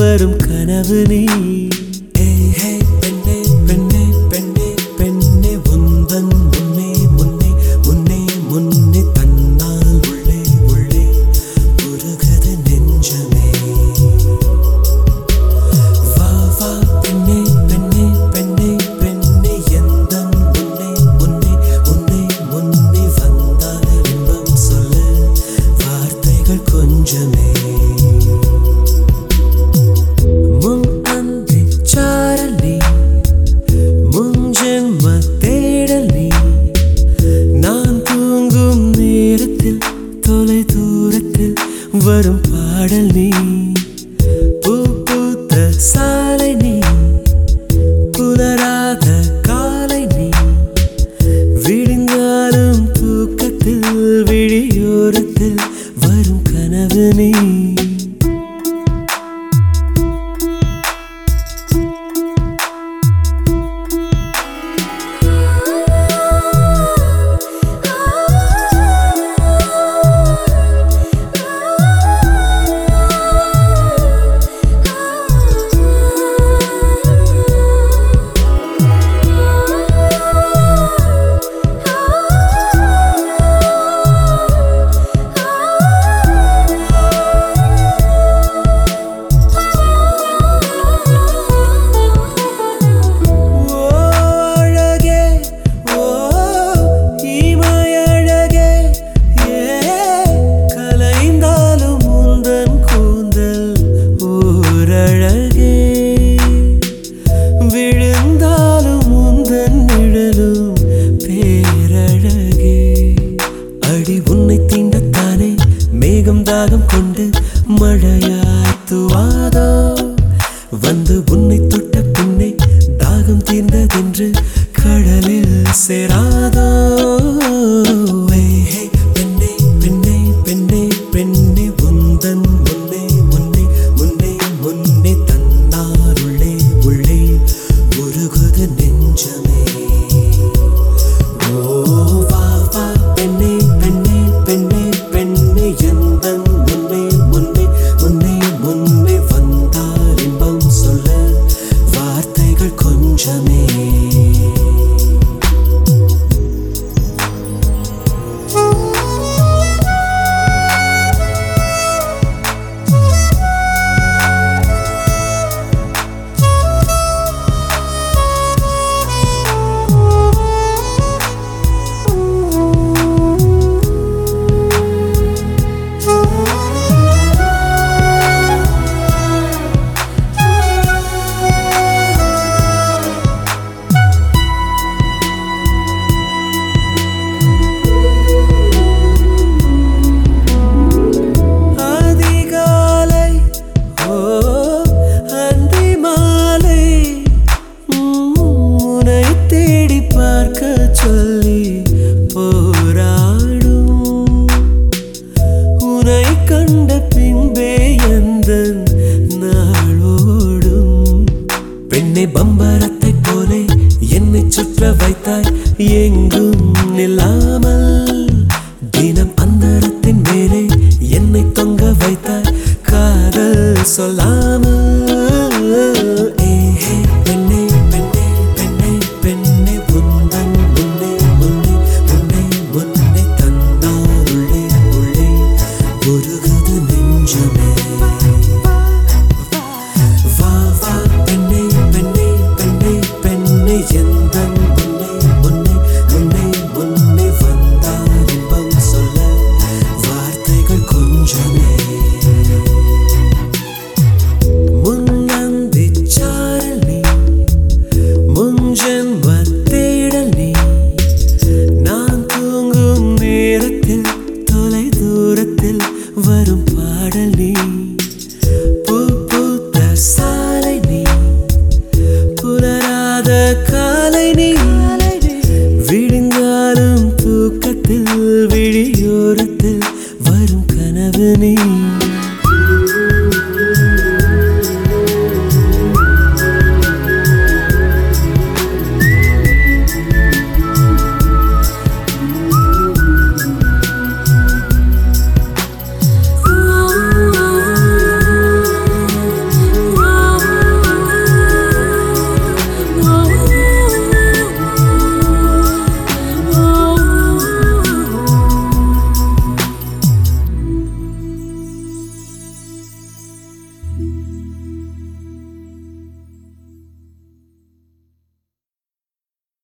வரும் கனவு நீ ஏய், ஹே, பெண்ணே பெண்ணே பெண்ணே பெண்ணே உந்தன் முன்னே முன்னே முன்னே முன்னே தன்னால் உள்ளே உள்ளே உருகுது நெஞ்சமே வா வா பெண்ணே பெண்ணே பெண்ணே பெண்ணே எந்தன் முன்னே முன்னே முன்னே முன்னே வந்தால் இன்பம் சொல்லு வார்த்தைகள் கொஞ்சமே முன் அந்தி சாரல் நீ முன் ஜென்ம தேடல் நீ நான் தூங்கும் நேரத்தில் தொலை தூரத்தில் வரும் பாடல் நீ பூ பூத்த சாலை நீ புலராத காலை நீ விடிந்தாலும் தூக்கத்தில் விழியோரத்தில் வரும் கனவு நீ ஓ அழகே ஓ இமையழகே ஏ கலைந்தாலும் உந்தன் கூந்தல் ஓரழகே விழுந்தாலும் உந்தன் நிழலும் பேரழகே அடி உன்னை தீண்டத்தானே மேகம் தாகம் கொண்டு மழையாய் துவாதோ வந்து உன்னை தொட்ட பின்னே தாகம் தீர்ந்ததென்று கடலில் சேராதோ ஏய், ஹே, பெண்ணே பெண்ணே பெண்ணே பெண்ணே உந்தன் முன்னே முன்னே முன்னே முன்னே தன்னார் உள்ளே உள்ளே உருகுது நெஞ்சமே ஓ வா வா பெண்ணே பெண்ணே பெண்ணே பெண்ணே எந்தன் முன்னே முன்னே முன்னே முன்னே வந்தால் இன்பம் சொல்ல வார்த்தைகள் கொஞ்சமே அதிகாலை ஓ அந்தி மாலை உம், உன்னை தேடி பார்க்க சொல்லி போராடும் உன்னை கண்ட பின்பே எந்த நாளோடும் பெண்ணை பம்பரத்தை போலே என்னை சுற்ற வைத்தாய் எங்கும் நிலா